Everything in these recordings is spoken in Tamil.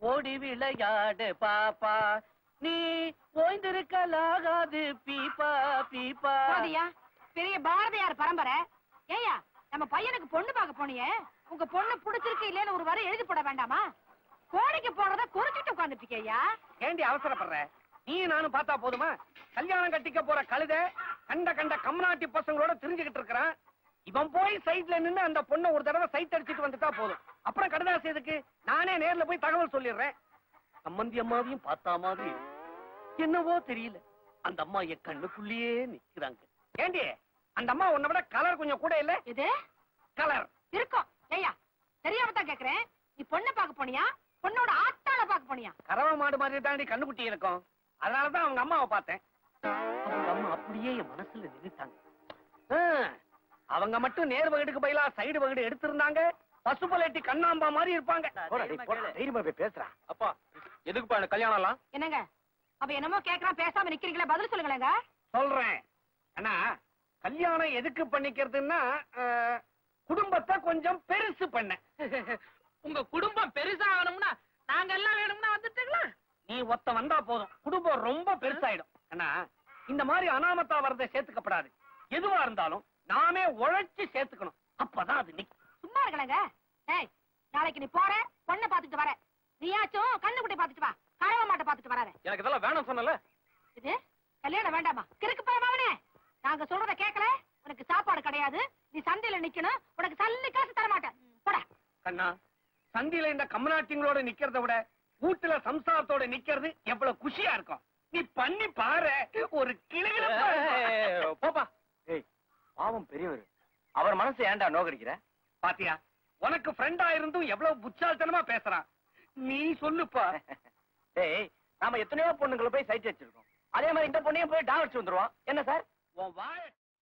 ஓடி விளையாடு பாப்பா நீ ஓய்ந்திருக்கலாகாது பீப்பா பீப்பா போதியா பெரிய பாரதியார் பரம்பரை ஏயா நம்ம பையனுக்கு பொண்ணு பார்க்க போனியே உங்க பொண்ணு பிடிச்சிருக்கு இல்லைன்னு ஒரு வரை எழுதி போட வேண்டாமா கோடைக்கு போறத குறிச்சிட்டு உட்காந்துட்டு இருக்கியா ஏண்டி அவசரப்படுற நீ நானும் பார்த்தா போதுமா கல்யாணம் கட்டிக்க போற கழுத கண்ட கண்ட கம்நாட்டி பசங்களோட தெரிஞ்சுக்கிட்டு இருக்கிறான் இவன் போய் சைட்ல நின்னு அந்த பொண்ணை ஒரு தடவை சைட் அடிச்சிட்டு வந்துட்டா போதும் அப்புறம் கடதாசி எதுக்கு நானே நேர்ல போய் தகவல் சொல்லிடுறேன் சம்பந்தி அம்மாவையும் பார்த்தா மாதிரி இருக்கு. என்னவோ தெரியல அந்த அம்மா என் கண்ணுக்குள்ளேயே நிக்கிறாங்க ஏண்டி அந்த அம்மா உன்னை விட கலர் கொஞ்சம் கூட இல்ல இது கலர் இருக்கும் ஏயா தெரியாம தான் கேக்குறேன் நீ பொண்ணை பார்க்க போனியா பொண்ணோட ஆத்தாள பார்க்க போனியா கறவை மாடு மாதிரி தாண்டி கண்ணுக்குட்டி இருக்கும் அதனாலதான் அவங்க அம்மாவை பார்த்தேன் அவங்க அம்மா அப்படியே என் மனசுல நின்னுட்டாங்க ஆ, அவங்க மட்டும் நேர் வகுடுக்கு பதிலா சைடு வகுடு எடுத்திருந்தாங்க பசுபலேட்டி கண்ணாம்பா மாதிரி இருப்பாங்க தைரியமா போய் பேசுறா அப்பா எதுக்குப்பா எனக்கு கல்யாணம் எல்லாம் என்னங்க அப்ப என்னமோ கேக்குறான் பேசாம நிக்கிறீங்களே பதில் சொல்லுங்களேங்க சொல்றேன் அண்ணா கல்யாணம் எதுக்கு பண்ணிக்கிறதுன்னா ஆ, குடும்பத்தை கொஞ்சம் பெருசு பண்ண உங்க குடும்பம் பெருசாகணும்னா நாங்க எல்லாம் வேணும்னா வந்துட்டுங்களா நீ ஒத்த வந்தா போதும் குடும்பம் ரொம்ப பெருசாயிடும் அண்ணா இந்த மாதிரி அனாமத்தா வரதை சேர்த்துக்கப்படாது எதுவா இருந்தாலும் நாமே உழைச்சு சேர்த்துக்கணும் அப்பதான் அது நிக்கும் சும்மா இருக்கலங்க ஏய் நாளைக்கு நீ போற பொண்ணை பாத்துட்டு வர நீயாச்சும் கண்ணுக்குட்டி பாத்துட்டு வா கறவை மாட்டை பாத்துட்டு வராத எனக்கு இதெல்லாம் வேணாம் சொன்னல இது கல்யாணம் வேண்டாமா கிறுக்கு போயமாவனே நாங்க சொல்றத கேட்கல உனக்கு சாப்பாடு கிடையாது நீ சந்தையில நிக்கணும் உனக்கு சல்லி காசு தர மாட்டேன் போட கண்ணா சந்தியில இந்த கம்நாட்டிங்களோட நிக்கிறத விட வீட்டுல சம்சாரத்தோட நிக்கிறது எவ்வளவு குஷியா இருக்கும் நீ பண்ணி பாரு ஒரு கிளிகள போப்பா ஏய் பாவம் பெரியவர் அவர் மனசு ஏன்டா நோக்கடிக்கிற பாத்தியா உனக்கு ஃப்ரெண்டா இருந்தும் எவ்வளவு புச்சால்தனமா பேசுறான் நீ சொல்லுப்பா ஏய் நாம எத்தனையோ பொண்ணுங்களை போய் சைட் வச்சிருக்கோம் அதே மாதிரி இந்த பொண்ணையும் போய் டான் அடிச்சு வந்துருவோம் என்ன சார் உன் வாய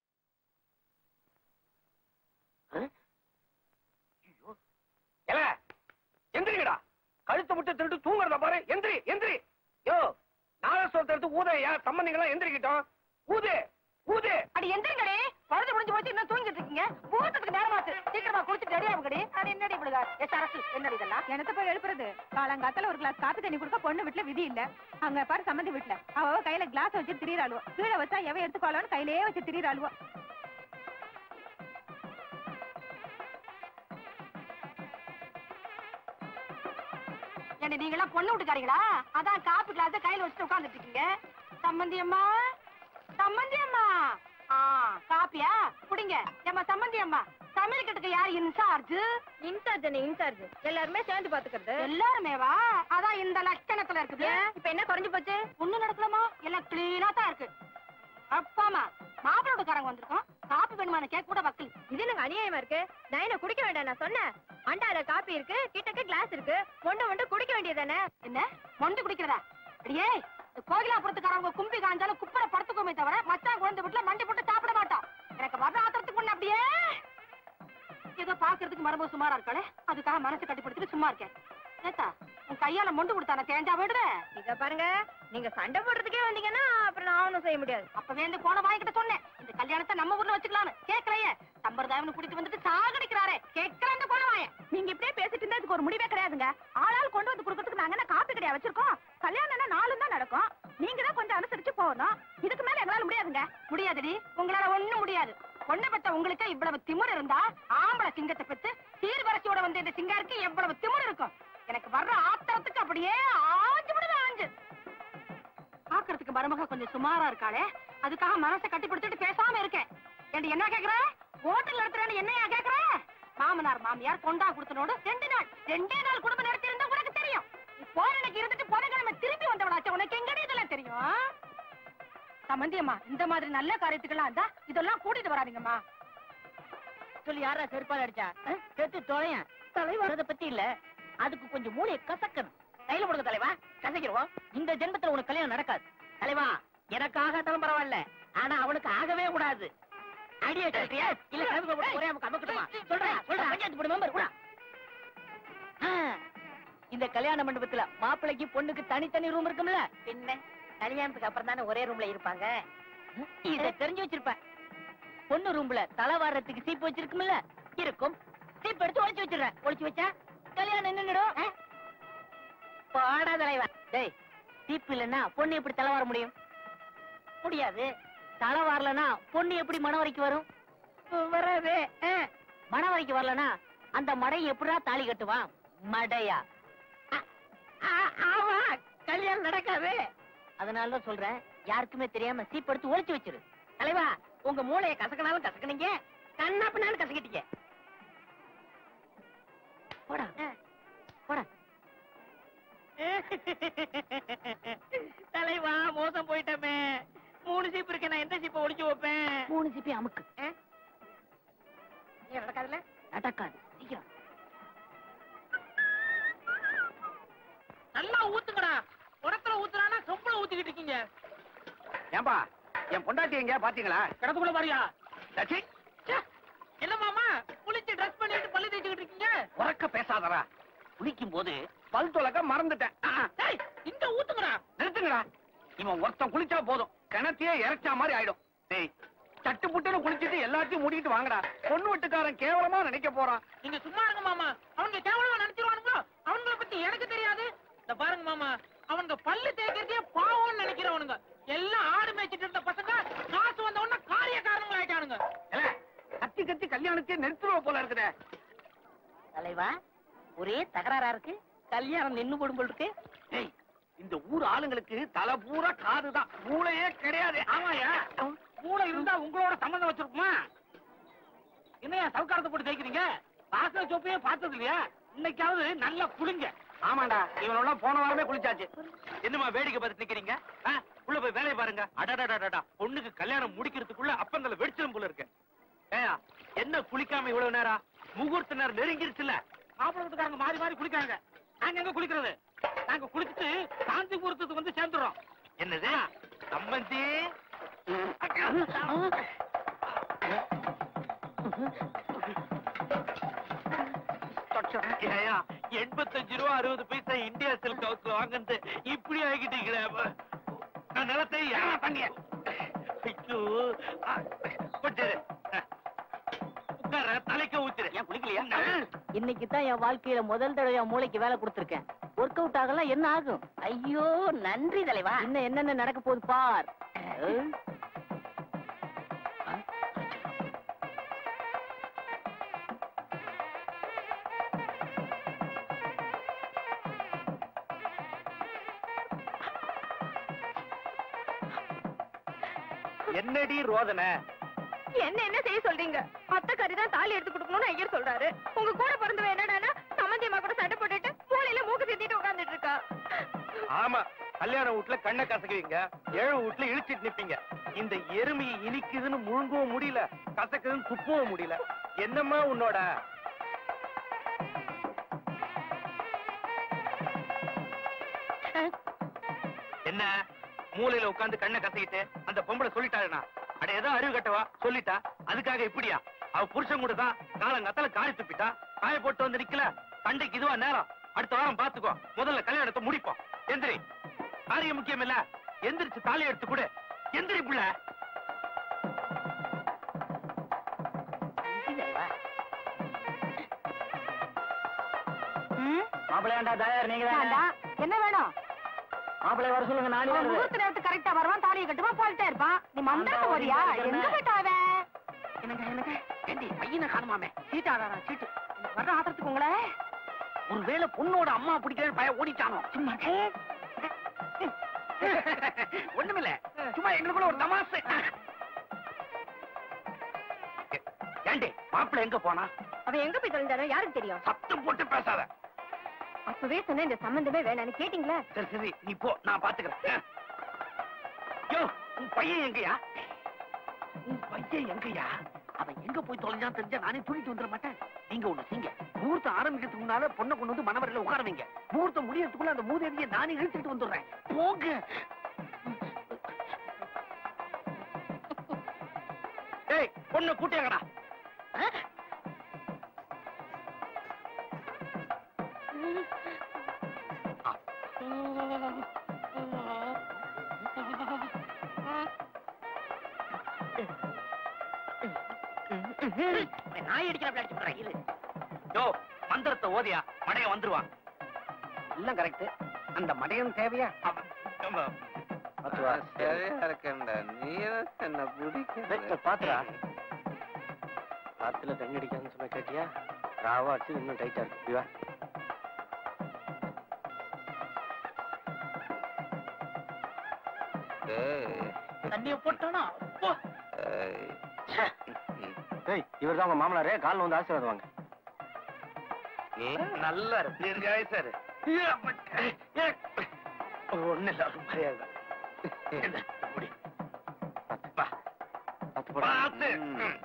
எல எந்திரிங்கடா கழுத்தை விட்டு திருட்டு தூங்குறத பாரு எந்திரி எந்திரி யோ நாகஸ்வரத்தை எடுத்து ஊதையா சம்பந்திங்களா எந்திரிக்கிட்டோம் ஊது ஊது அடி எந்திரிங்கடி பழுது முடிஞ்சு போச்சு இன்னும் தூங்கிட்டு இருக்கீங்க முகூர்த்தத்துக்கு நேரமாச்சு சீக்கிரமா குளிச்சுட்டு ரெடி ஆகுங்கடி அது என்னடி இவ்வளவு எஸ் அரசு என்னடி இதெல்லாம் எனத்த போய் எழுப்புறது காலங்காத்தால ஒரு கிளாஸ் காப்பி தண்ணி கொடுக்க பொண்ணு வீட்டுல விதி இல்ல அங்க பாரு சம்மந்தி வீட்டுல அவ அவ கையில கிளாஸ் வச்சு திரியறாளுவோ கீழே வச்சா எவ எடுத்துக்கோலான்னு கையிலேயே வச்சு திரியறாளுவோ ஏண்டி நீங்க எல்லாம் பொண்ணு விட்டுக்காரீங்களா அதான் காப்பி கிளாஸ் கையில வச்சுட்டு உட்கார்ந்துட்டு இருக்கீங்க சம்மந்தி அம்மா சம்மந்தி அம்மா ஆ காப்பியா குடிங்க ஏம்மா சம்மந்தி அம்மா சமையல் கட்டுக்கு யார் இன்சார்ஜ் இன்சார்ஜ் இன்சார்ஜ் எல்லாருமே சேர்ந்து பாத்துக்கிறது எல்லாருமே வா அதான் இந்த லட்சணத்துல இருக்குது இப்ப என்ன குறைஞ்சு போச்சு ஒண்ணு நடக்கலாமா எல்லாம் கிளீனா தான் இருக்கு அப்பாமா மாப்பிளோடக்காரங்க வந்திருக்கோம் காப்பி வேணுமான கேக் கூட வக்கல் இது எனக்கு அநியாயமா இருக்கு நான் என்ன குடிக்க வேண்டாம் நான் சொன்னேன் அண்டால காப்பி இருக்கு கிட்டக்க கிளாஸ் இருக்கு ஒண்ணு ஒண்ணு குடிக்க வேண்டியதானே என்ன மொண்டு குடிக்கிறதா அடியே இந்த கோகிலாபுரத்துக்காரவங்க கும்பி காஞ்சாலும் குப்பரை படுத்துக்கோமே தவிர மச்சான் குழந்தை வீட்டுல மண்டி போட்டு சாப்பிட மாட்டோம் எனக்கு வர ஆத்திரத்துக்கு முன்ன அப்படியே ஏதோ பாக்குறதுக்கு மரபு சுமாரா இருக்காளே அதுக்காக மனசு கட்டிப்படுத்திட்டு சும்மா இருக்கேன் ஏத்தா உன் கையால மொண்டு கொடுத்தான தேஞ்சா விடுவேன் இத பாருங்க நீங்க சண்டை போடுறதுக்கே வந்தீங்கன்னா அப்புறம் நான் ஒண்ணும் செய்ய முடியாது அப்பவே இந்த கோண வாங்கிட்ட சொன்னேன் இந்த கல்யாணத்தை நம்ம ஊர்ல வச்சுக்கலாம்னு கேட்கலையே சம்பிரதாயம்னு குடிச்சு வந்துட்டு சாகடிக்கிறாரே கேட்கிற அந்த கோண வாய நீங்க இப்படியே பேசிட்டு இருந்தா இதுக்கு ஒரு முடிவே கிடையாதுங்க ஆளால் கொண்டு வந்து கொடுக்கறதுக்கு நாங்க என்ன காப்பி கடையா வச்சிருக்கோம் கல்யாணம்னா நாலும் தான் நடக்கும் நீங்க தான் கொஞ்சம் அனுசரிச்சு போகணும் இதுக்கு மேல எங்களால முடியாதுங்க முடியாதுடி உங்களால ஒண்ணும் முடியாது பொண்ணை பெத்த உங்களுக்கு இவ்வளவு திமிர் இருந்தா ஆம்பளை சிங்கத்தை பெத்து சீர்வரிசையோட வந்த இந்த சிங்காருக்கு எவ்வளவு திமிர் இருக்கும் எனக்கு வர்ற ஆத்திரத்துக்கு அப்படியே ஆஞ்சு விடுது ஆஞ்சு பாக்குறதுக்கு மருமக கொஞ்சம் சுமாரா இருக்காளே அதுக்காக மனசை கட்டிப்பிடிச்சிட்டு பேசாம இருக்கேன் ஏண்டி என்ன கேக்குற ஹோட்டல் நடத்துறேன்னு என்னையா கேக்குற மாமனார் மாமியார் கொண்டா கொடுத்தனோடு ரெண்டு நாள் ரெண்டே நாள் குடும்பம் நடத்தி இருந்தா உனக்கு தெரியும் நீ போற அன்னைக்கு இருந்துட்டு புதன்கிழமை திருப்பி வந்தவளாச்சே உனக்கு எங்கடி இதெல்லாம் தெரியும் சம்பந்தியம்மா இந்த மாதிரி நல்ல காரியத்துக்கெல்லாம் இருந்தா இதெல்லாம் கூட்டிட்டு வராதீங்கம்மா சொல்லி யாரா செருப்பால் அடிச்சா அஹ், செத்து தொலையன் தலைவரத பத்தி இல்ல அதுக்கு கொஞ்சம் மூளையை கசக்கணும் கையில கொடுங்க தலைவா கசக்கிடுவோம் இந்த ஜென்மத்துல உனக்கு கல்யாணம் நடக்காது தலைவா எனக்கு ஆகாட்டாலும் பரவாயில்ல ஆனா அவனுக்கு ஆகவே கூடாது அடியே சொல்றியா இல்ல கிளம்பி கூட ஒரே நமக்கு அமக்கட்டுமா சொல்றேன் சொல்றேன் பஞ்சாயத்து போர்டு மெம்பர் கூட ஆ, இந்த கல்யாண மண்டபத்துல மாப்பிள்ளைக்கு பொண்ணுக்கு தனித்தனி ரூம் இருக்கும்ல பின்ன கல்யாணத்துக்கு அப்புறம் தானே ஒரே ரூம்ல இருப்பாங்க இத தெரிஞ்சு வச்சிருப்பேன் பொண்ணு ரூம்ல தலை வாரத்துக்கு சீப்பு வச்சிருக்கும்ல இருக்கும் சீப் எடுத்து ஒளிச்சு வச்சிடுறேன் ஒளிச்சு வச்சா கல்யாணம் நின்னுடும் பாடா தலைவா டேய் தீப்பு இல்லைன்னா பொண்ணு எப்படி தலை வர முடியும் முடியாது தலை வரலனா பொண்ணு எப்படி மணவரைக்கு வரும் வராது மணவரைக்கு வரலனா அந்த மடை எப்படிடா தாலி கட்டுவான் மடையா அ- அ- ஆமா கல்யாணம் நடக்காது அதனால தான் சொல்றேன் யாருக்குமே தெரியாம சீப் எடுத்து ஒளிச்சு வச்சிரு தலைவா உங்க மூளையை கசக்கினாலும் கசக்குனீங்க கண்ணா பின்னாலும் கசக்கிட்டீங்க போடா போடா தலைவா மோசம் போயிட்டமே மூணு சீப் இருக்கு நான் எந்த சீப்பை ஒளிச்சு வைப்பேன் மூணு சீப்பை அமுக்கு நீ நடக்காதுல்ல நடக்காது சீக்கிரம் நல்லா ஊத்துங்கடா உடத்துல ஊத்துறானா சொம்பளம் ஊத்திக்கிட்டு இருக்கீங்க ஏன்பா என் பொண்டாட்டி எங்க பாத்தீங்களா கிடத்துக்குள்ள பாரியா லட்சி என்ன மாமா குளிச்சு ட்ரெஸ் பண்ணிட்டு பல்லு தேய்ச்சிக்கிட்டு இருக்கீங்க உறக்க பேசாதடா குளிக்கும் போது பல் துலக்க மறந்துட்டேன் ஆ, ஆ. டேய் இங்க ஊத்துங்கடா நிறுத்துங்கடா இவன் ஒருத்தன் குளிச்சா போதும் கிணத்தையே இறைச்சா மாதிரி ஆயிடும் டேய் சட்டு புட்டுன்னு குளிச்சிட்டு எல்லாத்தையும் மூடிட்டு வாங்கடா பொண்ணு வீட்டுக்காரன் கேவலமா நினைக்க போறான் நீங்க சும்மா இருங்க மாமா அவனுங்க கேவலமா நினைச்சிருவானுங்க அவங்கள பத்தி எனக்கு தெரியாது இந்த பாருங்க மாமா அவனுங்க பல்லு தேய்க்கிறதே பாவம்னு நினைக்கிறவனுங்க எல்லாம் ஆடு மேய்ச்சிட்டு இருந்த பசங்க காசு வந்த உடனே காரியக்காரங்க ஆயிட்டானுங்க ஏலே, கத்தி கத்தி கல்யாணத்தையே நிறுத்துருவ போல இருக்குதே தலைவா ஒரே தகராறா இருக்கு கல்யாணம் நின்னு போடும் போல் இருக்கு டேய் இந்த ஊர் ஆளுங்களுக்கு தலை பூரா காதுதான் மூளையே கிடையாது ஆமாயா மூளை இருந்தா உங்களோட சம்மந்தம் வச்சிருக்குமா என்னையா சவுக்காரத்தை போட்டு தேய்க்கிறீங்க வாசல் சோப்பையே பார்த்தது இல்லையா இன்னைக்காவது நல்லா குளிங்க ஆமாண்டா இவனோட போன வாரமே குளிச்சாச்சு என்னமா வேடிக்கை பார்த்து நிக்கிறீங்க ஆ, உள்ள போய் வேலையை பாருங்க அடடடடடா பொண்ணுக்கு கல்யாணம் முடிக்கிறதுக்குள்ள அப்பந்தல வெடிச்சிடும் போல இருக்கு ஏயா என்ன குளிக்காம இவ்வளவு நேரம் முகூர்த்த நேரம் நெருங்கிருச்சுல மாப்பிள்ளை வீட்டுக்காரங்க மாறி மாறி குளிக்காங்க நாங்க எங்க குளிக்கிறது நாங்க குளிச்சுட்டு சாந்தி முகூர்த்தத்துக்கு வந்து சேர்ந்துடுறோம் என்னது சம்பந்தி ஏயா எண்பத்தஞ்சு ரூபா அறுபது பைசா இந்தியா சில்க் ஹவுஸ்ல வாங்கினது இப்படி ஆகிட்டீங்களே நான் நிலத்தை யாரா பண்ணிய ஐயோ ஆ, கொஞ்சம் இரு. உட்கார தலைக்க ஊத்துரு ஏன் குளிக்கலையா இன்னைக்கு தான் என் வாழ்க்கையில முதல் தடவை என் மூளைக்கு வேலை கொடுத்திருக்கேன் ஒர்க் அவுட் ஆகலாம் என்ன ஆகும் ஐயோ நன்றி தலைவா இன்னும் என்னென்ன நடக்க போகுது பார் அஹ். என்னடி ரோதனை என்ன என்ன செய்ய சொல்றீங்க அத்தை கறி தான் தாலி எடுத்து கொடுக்கணும்னு ஐயர் சொல்றாரு உங்க கூட பிறந்தவ என்னடான்னா சம்மந்தியம்மா கூட சண்டை போட்டுட்டு மூலையில மூக்கு சிந்திட்டு உட்கார்ந்துட்டு இருக்கா ஆமா கல்யாண வீட்டுல கண்ணை கசக்குவீங்க ஏழு வீட்டுல இழிச்சிட்டு நிப்பீங்க இந்த எருமை இனிக்குதுன்னு முழுங்கவும் முடியல கசக்குதுன்னு துப்பவும் முடியல என்னம்மா உன்னோட என்ன மூலையில உட்கார்ந்து கண்ணை கசக்கிட்டு அந்த பொம்பளை சொல்லிட்டாருனா அட ஏதோ அறிவு கட்டவா சொல்லிட்டா அதுக்காக இப்படியா அவ புருஷன் கூட தான் காலங்கத்தால காரி துப்பிட்டா காய போட்டு வந்து நிக்கல சண்டைக்கு இதுவா நேரம் அடுத்த வாரம் பாத்துக்கோ முதல்ல கல்யாணத்தை முடிப்போம் எந்திரி காரியம் முக்கியம் இல்ல எந்திரிச்சு தாலி எடுத்து கொடு எந்திரி புள்ள நன்றி தலைவா மாப்பிள்ளையாண்டா தயார் நீங்க ஏண்டா, என்ன வேணும் மாப்பிள்ளை வர சொல்லுங்க நானே அவன் முகூர்த்த நேரத்துக்கு கரெக்டா வருவான் தாலியை கட்டுவான் போயிட்டே இருப்பான் நீ மந்தாட்ட போறியா எங்க போயிட்டா அவன் என்னங்க என்னங்க ஏண்டி பையனை காணுமாமே சீட்டு ஆடாடா சீட்டு எனக்கு வர்ற ஆத்திரத்துக்கு உங்களே ஒருவேளை பொண்ணோட அம்மா பிடிக்கிற பையன் ஓடிட்டானோ சும்மா ஒண்ணுமில்ல சும்மா எங்களுக்குள்ள ஒரு தமாசு ஏண்டி மாப்பிள்ளை எங்க போனா அவன் எங்க போய் தொலைஞ்சானோ யாருக்கு தெரியும் சத்தம் போட்டு பேசாத அப்பவே சொன்ன இந்த சம்பந்தமே வேணாம்னு கேட்டீங்களா சரி சரி நீ போ நான் பாத்துக்கிறேன் யோ உன் பையன் எங்கயா உன் பையன் எங்கயா அவன் எங்க போய் தொலைஞ்சான்னு தெரிஞ்சா நானே தூக்கிட்டு வந்துட மாட்டேன் நீங்க ஒண்ணு செய்யுங்க முகூர்த்தம் ஆரம்பிக்கிறதுக்கு முன்னால பொண்ணை கொண்டு வந்து மணவரையில உட்கார வைங்க முகூர்த்தம் முடியறதுக்குள்ள அந்த மூதேவியை நானே இழுத்துட்டு வந்துடுறேன் போங்க ஏய் பொண்ணை கூட்டியாங்கடா நாய் அடிக்கிற அடிச்சு போடுறேன் இரு யோ மந்திரத்தை ஓதியா மடைய வந்துருவான் எல்லாம் கரெக்ட் அந்த மடையன் தேவையா சரியா இருக்கேன்டா நீ என்ன பிடிக்க பாத்துரா காத்துல தண்ணி அடிக்கான்னு சொன்ன கேட்டியா ராவா அடிச்சு இன்னும் டைட்டா இருக்கு இப்படி வா தண்ணிய போட்டானா அப்பா. ஏய் இவர் தான் உங்க மாமனாரே காலில் வந்து ஆசீர்வாதம் வாங்க நல்லா இருக்கு தீர்காயுசா இரு. ஒண்ணு இல்ல மரியாதை இந்த, குடி. வா. பார்த்து. ம்.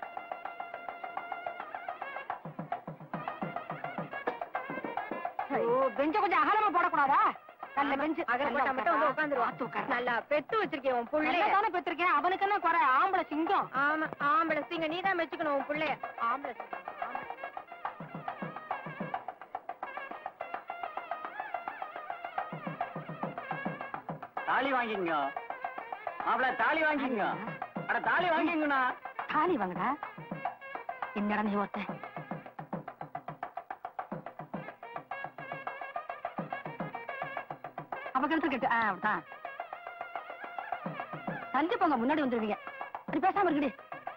ஐயோ பெஞ்ச கொஞ்சம் அகலமா போடக்கூடாதா நல்ல பெஞ்சு அகலப்பட்டா மட்டும் வந்து உட்காந்துருவான். பார்த்து உட்காரு நல்லா பெத்து வச்சிருக்கேன் உன் புள்ளைய தானே பெற்றிருக்கேன் அவனுக்கு என்ன குறை ஆம்பளை சிங்கம் ஆமா ஆம்பளை சிங்க நீ தான் மெச்சுக்கணும் உன் புள்ளைய ஆம்பளை சிங்கம், ஆம்பளை. தாலி வாங்கிங்க மாப்பிள தாலி வாங்கிங்க அட தாலி வாங்கிங்கண்ணா தாலி வாங்கடா என்னடா நீ ஒருத்த அவ கழுத்து கட்டு ஆ அப்படிதான் தஞ்சு போங்க முன்னாடி வந்துருவீங்க அப்படி பேசாம இருக்குடி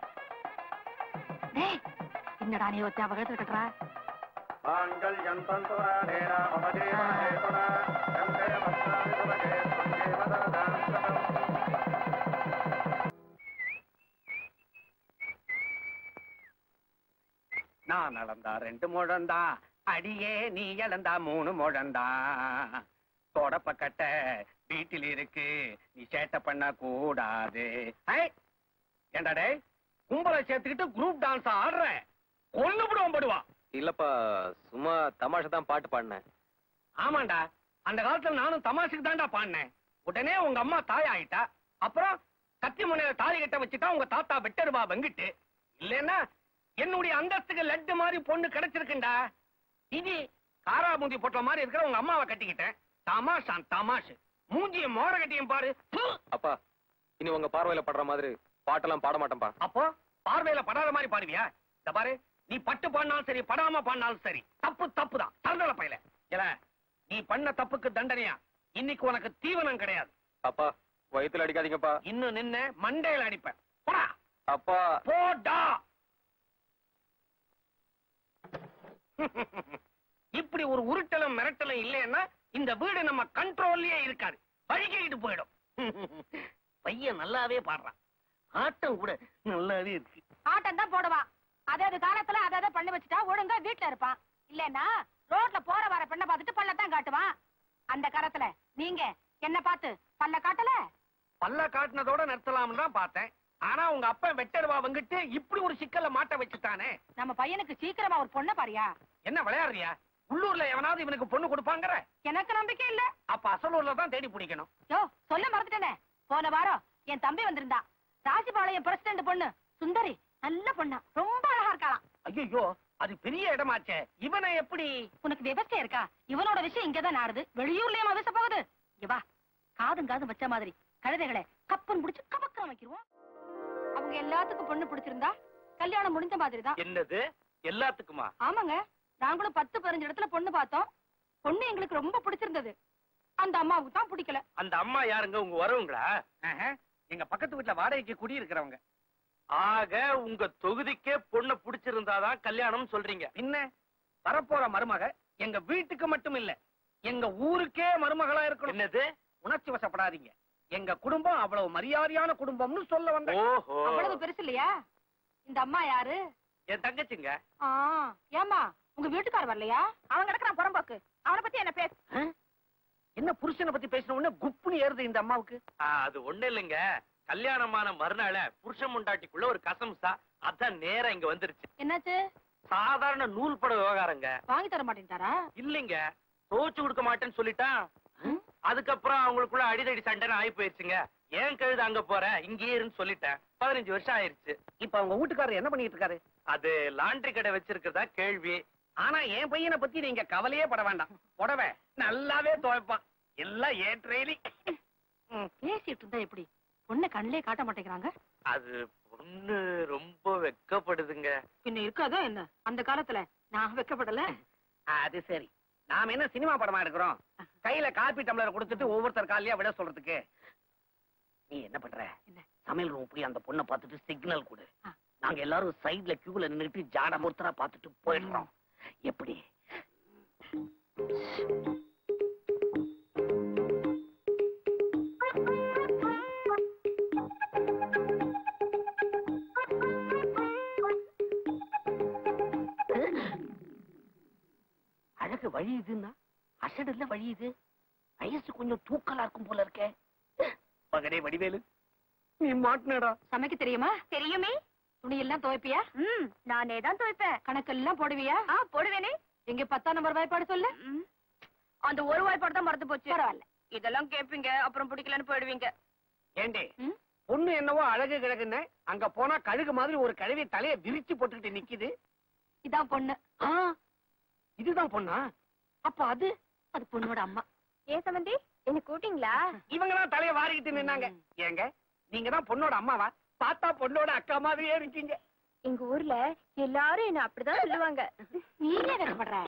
டேய் என்னடா நீ ஒருத்த அவ கழுத்து கட்டுறா நான் நடந்தா ரெண்டு முழந்தா அடியே நீ இழந்தா மூணு முழந்தா தொடப்ப கட்ட வீட்டில் இருக்கு நீ சேட்டை பண்ண கூடாது ஐ, ஏண்டா டேய் கும்பலை சேர்த்துக்கிட்டு குரூப் டான்ஸ் ஆடுற கொண்டு விடுவோம் படுவா இல்லப்பா சும்மா தமாஷா தான் பாட்டு பாடினேன் ஆமாண்டா அந்த காலத்துல நானும் தமாஷுக்கு தான்டா பாடினேன் உடனே உங்க அம்மா தாய் ஆயிட்டா அப்புறம் கத்தி முனையில தாலி கட்ட வச்சுட்டா உங்க தாத்தா வெட்டருவா வெங்கிட்டு இல்லைன்னா என்னுடைய அந்தஸ்துக்கு லட்டு மாதிரி பொண்ணு கிடைச்சிருக்குண்டா இது காரா மூஞ்சி போட்ட மாதிரி இருக்கிற உங்க அம்மாவை கட்டிக்கிட்டேன் தமாஷான் தமாஷ் மூஞ்சிய மோர கட்டியும் பாரு ப்பு! அப்பா இனி உங்க பார்வையில படுற மாதிரி பாட்டெல்லாம் பாட மாட்டேன்ப்பா அப்போ பார்வையில படாத மாதிரி பாடுவியா இந்த பாரு நீ பட்டு பாடினாலும் சரி படாம பாடினாலும் சரி தப்பு தப்பு தான் தண்டல பையல இல்ல நீ பண்ண தப்புக்கு தண்டனையா இன்னைக்கு உனக்கு தீவனம் கிடையாது அப்பா வயித்துல அடிக்காதீங்கப்பா இன்னும் நின்ன மண்டையில அடிப்பேன் போடா அப்பா போடா இப்படி ஒரு உருட்டலும் மிரட்டலும் இல்லைன்னா இந்த வீடு நம்ம கண்ட்ரோல்லயே இருக்காது வழிகிட்டு போயிடும் பையன் நல்லாவே பாடுறான் ஆட்டம் கூட நல்லாவே இருக்கு ஆட்டம் தான் போடுவான் அதே அது காலத்துல அதை அதை பண்ணி வச்சுட்டா ஒழுங்கா வீட்டுல இருப்பான் இல்லன்னா ரோட்ல போற வர பெண்ணை பார்த்துட்டு பல்லத்தான் காட்டுவான் அந்த காலத்துல நீங்க என்ன பார்த்து பல்ல காட்டல பல்ல காட்டுனதோட நிறுத்தலாம்னு தான் பார்த்தேன் ஆனா உங்க அப்பா வெட்டருவா வந்துட்டு இப்படி ஒரு சிக்கல்ல மாட்ட வச்சுட்டானே நம்ம பையனுக்கு சீக்கிரமா ஒரு பொண்ணை பாரியா என்ன விளையாடுறியா உள்ளூர்ல எவனாவது இவனுக்கு பொண்ணு கொடுப்பாங்கற எனக்கு நம்பிக்கை இல்ல அப்ப அசலூர்ல தான் தேடி பிடிக்கணும் யோ சொல்ல மறந்துட்டேனே போன வாரம் என் தம்பி வந்திருந்தா ராஜபாளையம் பிரசிடண்ட் பொண்ணு சுந்தரி நல்ல பொண்ணா ரொம்ப அழகா இருக்காளாம் ஐயோ அது பெரிய இடமாச்சே இவனை எப்படி உனக்கு விவசாயம் இருக்கா இவனோட விஷயம் இங்கதான் நாடுது வெளியூர்லயும் விவச போகுது இங்க வா காதும் காதும் வச்ச மாதிரி கழுதைகளை கப்பன் புடிச்சு கபக்கம் வைக்கிறோம் அவங்க எல்லாத்துக்கும் பொண்ணு பிடிச்சிருந்தா கல்யாணம் முடிஞ்ச மாதிரி தான் என்னது எல்லாத்துக்குமா ஆமாங்க நாங்களும் பத்து பதினஞ்சு இடத்துல பொண்ணு பார்த்தோம் பொண்ணு எங்களுக்கு ரொம்ப பிடிச்சிருந்தது அந்த அம்மாவுக்கு தான் பிடிக்கல அந்த அம்மா யாருங்க உங்க வரவுங்களா ஆஹா, எங்க பக்கத்து வீட்டுல வாடகைக்கு குடி இருக்கிறவங்க ஆக உங்க தொகுதிக்கே பொண்ணை பிடிச்சிருந்தாதான் கல்யாணம் சொல்றீங்க பின்ன வரப்போற மருமக எங்க வீட்டுக்கு மட்டும் இல்ல எங்க ஊருக்கே மருமகளா இருக்கணும் என்னது உணர்ச்சி வசப்படாதீங்க எங்க குடும்பம் அவ்வளவு மரியாதையான குடும்பம்னு சொல்ல வந்தேன் ஓஹோ அவ்வளவு பெருசு இல்லையா இந்த அம்மா யாரு என் தங்கச்சிங்க ஆ ஏமா உங்க வீட்டுக்கார் வரலையா அவன் கிடக்குறான் புறம்போக்கு அவனை பத்தி என்ன பேச என்ன புருஷனை பத்தி பேசின உடனே குப்புன்னு ஏறுது இந்த அம்மாவுக்கு ஆ, அது ஒண்ணு இல்லைங்க கல்யாணமான மறுநாள புருஷன் முண்டாட்டிக்குள்ள ஒரு கசம்சா அதான் நேரா இங்க வந்துருச்சு என்னாச்சு சாதாரண நூல் பட விவகாரங்க வாங்கி தர மாட்டேன்ட்டாரா இல்லைங்க தோச்சு கொடுக்க மாட்டேன்னு சொல்லிட்டான் அதுக்கப்புறம் அவங்களுக்குள்ள அடிதடி சண்டைன்னு ஆகி போயிருச்சுங்க ஏன் கழுது அங்க போற இங்கேயே இருன்னு சொல்லிட்டேன் பதினஞ்சு வருஷம் ஆயிருச்சு இப்ப அவங்க வீட்டுக்காரர் என்ன பண்ணிட்டு இருக்காரு அது லாண்டரி கடை வச்சிருக்கிறதா கேள்வி ஆனா என் பையனை பத்தி நீங்க கவலையே பட வேண்டாம் புடவை நல்லாவே துவைப்பான் எல்லாம் ஏற்றேலி பேசிட்டு இருந்தா எப்படி பொண்ணை கண்ணிலே காட்ட மாட்டேங்கிறாங்க அது பொண்ணு ரொம்ப வெக்கப்படுதுங்க பின்ன இருக்காதோ என்ன அந்த காலத்துல நான் வைக்கப்படல அது சரி நாம என்ன சினிமா படமா எடுக்கிறோம் கையில காப்பி டம்ளர் கொடுத்துட்டு ஒவ்வொருத்தர் காலையா விட சொல்றதுக்கு நீ என்ன பண்ற சமையல் ரூம் போய் அந்த பொண்ணை பார்த்துட்டு சிக்னல் கொடு நாங்க எல்லாரும் சைடுல கியூல நின்னுட்டு ஜாட ஒருத்தரா பார்த்துட்டு போயிடுறோம் எப்படி அழகு வழியுதுன்னா அசடுல வழியுது வயசு கொஞ்சம் தூக்கலா இருக்கும் போல இருக்கே மகனே வடிவேலு நீ மாட்டினடா சமைக்க தெரியுமா தெரியுமே துணி எல்லாம் துவைப்பியா ம் நானே தான் துவைப்பேன் கணக்கெல்லாம் போடுவியா ஆ போடுவேனே எங்க பத்தாம் நம்பர் வாய்ப்பாடு சொல்லு அந்த ஒரு வாய்ப்பாடு தான் மறந்து போச்சு பரவாயில்ல இதெல்லாம் கேப்பீங்க அப்புறம் பிடிக்கலன்னு போயிடுவீங்க ஏண்டே ம்? பொண்ணு என்னவோ அழகு கிழகுன்னு அங்க போனா கழுகு மாதிரி ஒரு கழுவி தலைய விரிச்சு போட்டுக்கிட்டு நிக்குது இதான் பொண்ணு ஆ, இதுதான் பொண்ணா அப்ப அது அது பொண்ணோட அம்மா ஏன் சம்பந்தி என்ன கூட்டிங்களா இவங்க தான் தலைய வாரிக்கிட்டு நின்னாங்க ஏங்க நீங்க தான் பொண்ணோட அம்மாவா பார்த்தா பொண்ணோட அக்கா மாதிரியே இருக்கீங்க எங்க ஊர்ல எல்லாரும் என்ன அப்படிதான் சொல்லுவாங்க நீ என்ன வெக்கப்படுற